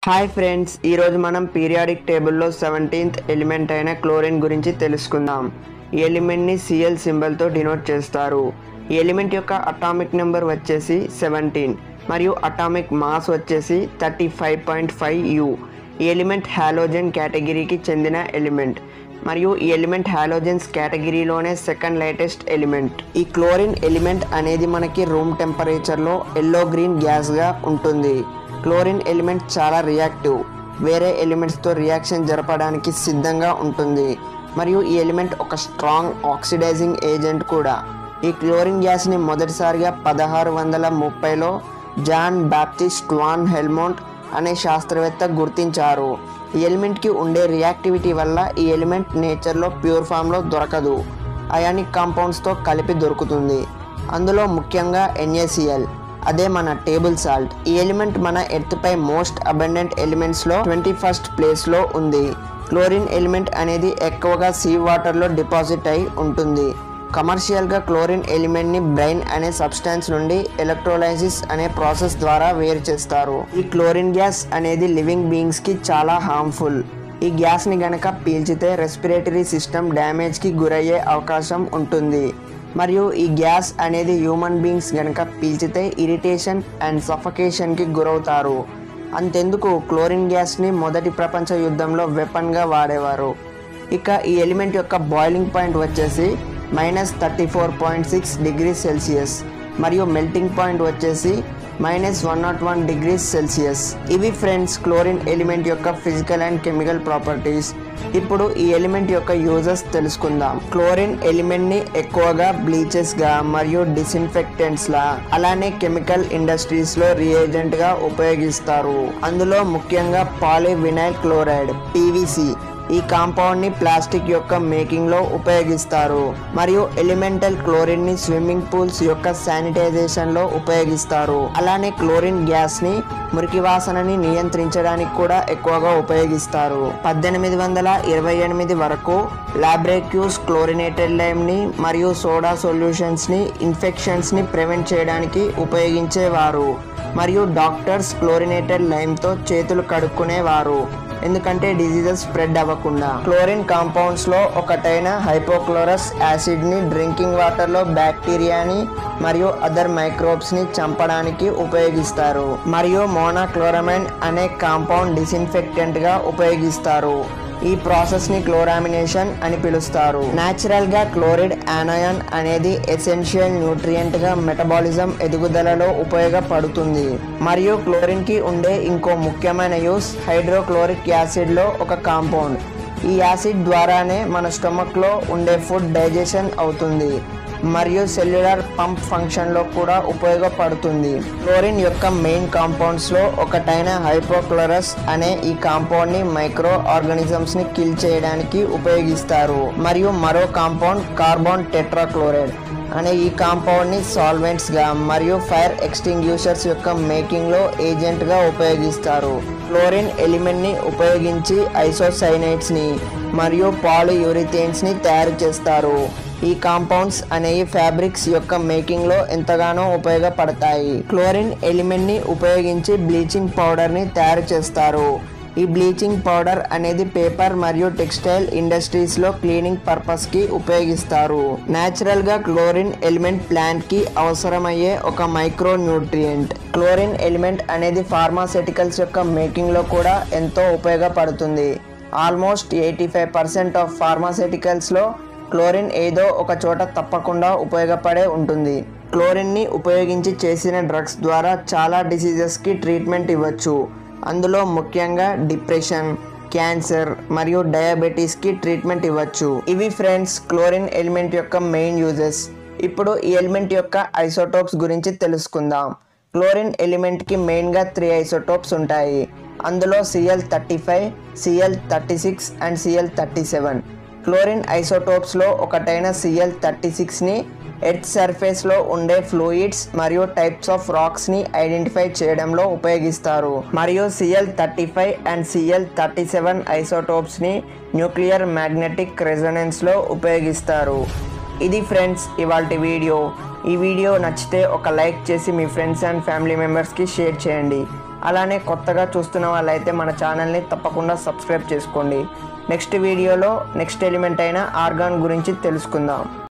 hi friends ఈరోజు మనం periodic టేబుల్లో సెవెంటీన్త్ ఎలిమెంట్ అయిన క్లోరిన్ గురించి తెలుసుకుందాం ఈ ఎలిమెంట్ని సిఎల్ సింబల్తో డినోట్ చేస్తారు ఈ ఎలిమెంట్ యొక్క అటామిక్ నెంబర్ వచ్చేసి సెవెంటీన్ మరియు అటామిక్ మాస్ వచ్చేసి thirty five point five u ఈ ఎలిమెంట్ హాలోజన్ కేటగిరీకి చెందిన ఎలిమెంట్ మరియు ఈ ఎలిమెంట్ హాలోజన్స్ కేటగిరీలోనే సెకండ్ లేటెస్ట్ ఎలిమెంట్ ఈ క్లోరిన్ ఎలిమెంట్ అనేది మనకి రూమ్ టెంపరేచర్లో ఎల్లో గ్రీన్ గ్యాస్గా ఉంటుంది క్లోరిన్ ఎలిమెంట్ చాలా రియాక్టివ్ వేరే ఎలిమెంట్స్తో రియాక్షన్ జరపడానికి సిద్ధంగా ఉంటుంది మరియు ఈ ఎలిమెంట్ ఒక స్ట్రాంగ్ ఆక్సిడైజింగ్ ఏజెంట్ కూడా ఈ క్లోరిన్ గ్యాస్ని మొదటిసారిగా పదహారు వందల ముప్పైలో జాన్ బాప్టిస్ట్ వాన్ హెల్మోంట్ అనే శాస్త్రవేత్త గుర్తించారు ఈ ఎలిమెంట్కి ఉండే రియాక్టివిటీ వల్ల ఈ ఎలిమెంట్ నేచర్లో ప్యూర్ ఫామ్లో దొరకదు అయానిక్ కాంపౌండ్స్తో కలిపి దొరుకుతుంది అందులో ముఖ్యంగా ఎన్ఏసిఎల్ అదే మన టేబుల్ సాల్ట్ ఈ ఎలిమెంట్ మన ఎర్త్పై మోస్ట్ అబెండెంట్ ఎలిమెంట్స్లో ట్వంటీ ఫస్ట్ ప్లేస్లో ఉంది క్లోరిన్ ఎలిమెంట్ అనేది ఎక్కువగా సీ వాటర్లో డిపాజిట్ అయి ఉంటుంది కమర్షియల్గా క్లోరిన్ ఎలిమెంట్ని బ్రెయిన్ అనే సబ్స్టాన్స్ నుండి ఎలక్ట్రోలైసిస్ అనే ప్రాసెస్ ద్వారా వేరు చేస్తారు ఈ క్లోరిన్ గ్యాస్ అనేది లివింగ్ బీయింగ్స్కి చాలా హార్మ్ఫుల్ ఈ గ్యాస్ని గనక పీల్చితే రెస్పిరేటరీ సిస్టమ్ డ్యామేజ్కి గురయ్యే అవకాశం ఉంటుంది మరియు ఈ గ్యాస్ అనేది హ్యూమన్ బీయింగ్స్ గనక పీల్చితే ఇరిటేషన్ అండ్ సఫకేషన్కి గురవుతారు అంతెందుకు క్లోరిన్ గ్యాస్ని మొదటి ప్రపంచ యుద్ధంలో వెపన్గా వాడేవారు ఇక ఈ ఎలిమెంట్ యొక్క బాయిలింగ్ పాయింట్ వచ్చేసి minus thirty four point six degree Celsius మరియు మెల్టింగ్ పాయింట్ వచ్చేసి minus one nought one degrees Celsius ఇవి ఫ్రెండ్స్ క్లోరిన్ ఎలిమెంట్ యొక్క ఫిజికల్ అండ్ కెమికల్ ప్రాపర్టీస్ ఇప్పుడు ఈ ఎలిమెంట్ యొక్క యూజెస్ తెలుసుకుందాం క్లోరిన్ ఎలిమెంట్ ని ఎక్కువగా బ్లీచెస్ గా మరియు డిస్ఇన్ఫెక్టెంట్స్ లా అలానే కెమికల్ ఇండస్ట్రీస్ లో రియేజెంట్ గా ఉపయోగిస్తారు అందులో ముఖ్యంగా పాలివినైల్ క్లోరైడ్ పీవీసీ ఈ కాంపౌండ్ ని ప్లాస్టిక్ యొక్క మేకింగ్ లో ఉపయోగిస్తారు మరియు ఎలిమెంటల్ క్లోరిన్ ని స్విమ్మింగ్ పూల్స్ యొక్క శానిటైజేషన్ లో ఉపయోగిస్తారు అలానే క్లోరిన్ గ్యాస్ ని మురికి వాసనని నియంత్రించడానికి కూడా ఎక్కువగా ఉపయోగిస్తారు పద్దెనిమిది వందల ఇరవై ఎనిమిది వరకు లాబ్రేక్యూస్ క్లోరినేటెడ్ లైమ్ ని మరియు సోడా సొల్యూషన్స్ ని ఇన్ఫెక్షన్స్ ని ప్రివెంట్ చేయడానికి ఉపయోగించేవారు మరియు డాక్టర్స్ క్లోరినేటెడ్ లైమ్తో చేతులు కడుక్కునేవారు ఎందుకంటే డిజీజెస్ స్ప్రెడ్ అవ్వకుండా క్లోరిన్ కాంపౌండ్స్ లో ఒకటైన హైపోక్లోరస్ యాసిడ్ ని డ్రింకింగ్ వాటర్ లో బ్యాక్టీరియాని మరియు అదర్ మైక్రోబ్స్ ని చంపడానికి ఉపయోగిస్తారు మరియు మోనాక్లోరమైన్ అనే కాంపౌండ్ డిస్ఇన్ఫెక్టెంట్ గా ఉపయోగిస్తారు ఈ ప్రాసెస్ ని క్లోరామినేషన్ అని పిలుస్తారు నాచురల్ గా క్లోరిడ్ ఆనయాన్ అనేది ఎసెన్షియల్ న్యూట్రియంట్ గా మెటబాలిజం ఎదుగుదలలో ఉపయోగపడుతుంది మరియు క్లోరిన్ కి ఉండే ఇంకో ముఖ్యమైన యూస్ హైడ్రోక్లోరిక్ యాసిడ్ లో ఒక కాంపౌండ్ ఈ యాసిడ్ ద్వారానే మన స్టమక్ లో ఉండే ఫుడ్ డైజెషన్ అవుతుంది మరియు సెల్యులార్ పంప్ ఫంక్షన్లో కూడా ఉపయోగపడుతుంది క్లోరిన్ యొక్క మెయిన్ కాంపౌండ్స్లో ఒకటైన హైపోక్లోరస్ అనే ఈ కాంపౌండ్ని మైక్రో ఆర్గానిజమ్స్ని కిల్ చేయడానికి ఉపయోగిస్తారు మరియు మరో కాంపౌండ్ కార్బన్ టెట్రాక్లోరైడ్ అనే ఈ కాంపౌండ్ని సాల్వెంట్స్గా మరియు ఫైర్ ఎక్స్టింగ్యూషర్స్ యొక్క మేకింగ్లో ఏజెంట్గా ఉపయోగిస్తారు క్లోరిన్ ఎలిమెంట్ని ఉపయోగించి ఐసోసైనైట్స్ని మరియు పాలియూరిథేన్స్ని తయారు చేస్తారు ఈ కాంపౌండ్స్ అనేవి ఫ్యాబ్రిక్స్ యొక్క మేకింగ్ లో ఎంతగానో ఉపయోగపడతాయి క్లోరిన్ ఎలిమెంట్ ని ఉపయోగించి బ్లీచింగ్ పౌడర్ ని తయారు చేస్తారు ఈ బ్లీచింగ్ పౌడర్ అనేది పేపర్ మరియు టెక్స్టైల్ ఇండస్ట్రీస్ లో క్లీనింగ్ పర్పస్ కి ఉపయోగిస్తారు నేచురల్ గా క్లోరిన్ ఎలిమెంట్ ప్లాంట్ కి అవసరమయ్యే ఒక మైక్రో న్యూట్రియంట్ క్లోరిన్ ఎలిమెంట్ అనేది ఫార్మాసిటికల్స్ యొక్క మేకింగ్ లో కూడా ఎంతో ఉపయోగపడుతుంది almost eighty five percent of ఫార్మాసిటికల్స్లో క్లోరిన్ ఏదో ఒక చోట తప్పకుండా ఉపయోగపడే ఉంటుంది క్లోరిన్ని ఉపయోగించి చేసిన డ్రగ్స్ ద్వారా చాలా డిసీజెస్కి ట్రీట్మెంట్ ఇవ్వచ్చు అందులో ముఖ్యంగా డిప్రెషన్ క్యాన్సర్ మరియు డయాబెటీస్కి ట్రీట్మెంట్ ఇవ్వచ్చు ఇవి ఫ్రెండ్స్ క్లోరిన్ ఎలిమెంట్ యొక్క మెయిన్ యూజెస్ ఇప్పుడు ఈ ఎలిమెంట్ యొక్క ఐసోటోప్స్ గురించి తెలుసుకుందాం క్లోరిన్ ఎలిమెంట్కి మెయిన్గా త్రీ ఐసోటోప్స్ ఉంటాయి అందులో C L thirty five C L thirty six and C L thirty seven chlorine ఐసోటోప్స్లో ఒకటైన సిఎల్ థర్టీ సిక్స్ని ఎర్త్ సర్ఫేస్లో ఉండే ఫ్లూయిడ్స్ మరియు టైప్స్ ఆఫ్ రాక్స్ని ఐడెంటిఫై చేయడంలో ఉపయోగిస్తారు మరియు C L thirty five and C L thirty seven ఐసోటోప్స్ని న్యూక్లియర్ మ్యాగ్నెటిక్ రెజొనెన్స్లో ఉపయోగిస్తారు ఇది ఫ్రెండ్స్ ఇవాళ వీడియో ఈ వీడియో నచ్చితే ఒక లైక్ చేసి మీ ఫ్రెండ్స్ అండ్ ఫ్యామిలీ మెంబర్స్కి షేర్ చేయండి అలానే కొత్తగా చూస్తున్న వాళ్ళైతే మన ఛానల్ని తప్పకుండా సబ్స్క్రైబ్ చేసుకోండి నెక్స్ట్ వీడియోలో నెక్స్ట్ ఎలిమెంట్ అయిన ఆర్గాన్ గురించి తెలుసుకుందాం